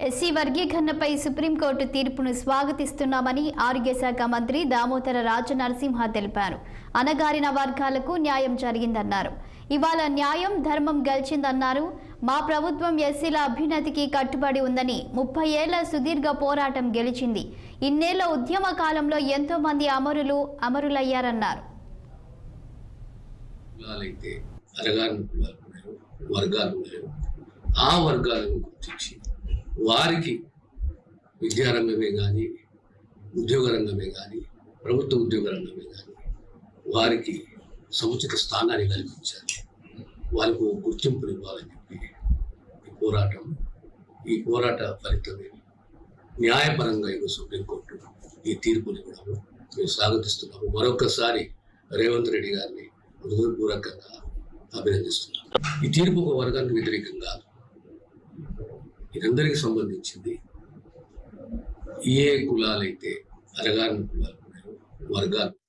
SC వర్గీకరణపై supreme court తీర్పును స్వాగతిస్తున్నామని ఆరోగ్య శాఖ మంత్రి దామోదర రాజ నరసింహ తెలిపారు అనగారిన వర్గాలకు న్యాయం జరిగిందన్నారు ఇవాళ న్యాయం ధర్మం గెలిచిందన్నారు మా ప్రభుత్వం ఎస్సీల అభ్యున్నతికి కట్టుబడి ఉందని ముప్పై ఏళ్ల సుదీర్ఘ పోరాటం గెలిచింది ఇన్నేళ్ల ఉద్యమ కాలంలో ఎంతో మంది అమరులు అమరులయ్యారన్నారు కులాలైతే అరగాని కులాలు ఉన్నాయో వర్గాలు ఉన్నాయో ఆ వర్గాలను గుర్తించి వారికి విద్యారంగమే కానీ ఉద్యోగ రంగమే కానీ ప్రభుత్వ ఉద్యోగ రంగమే కానీ వారికి సముచిత స్థానాన్ని కల్పించాలి వారికి ఒక గుర్తింపుని ఇవ్వాలని చెప్పి ఈ పోరాటం ఈ పోరాట ఫలితమే న్యాయపరంగా ఈరోజు సుప్రీంకోర్టు ఈ తీర్పుని కూడా మేము స్వాగతిస్తున్నాము మరొకసారి రేవంత్ రెడ్డి గారిని హృదయపూర్వకంగా అభినందిస్తున్నాం ఈ తీర్పు ఒక వర్గానికి వ్యతిరేకం కాదు ఇదందరికీ సంబంధించింది ఏ కులాలైతే అరగాని కులాలు ఉన్నాయో వర్గాలు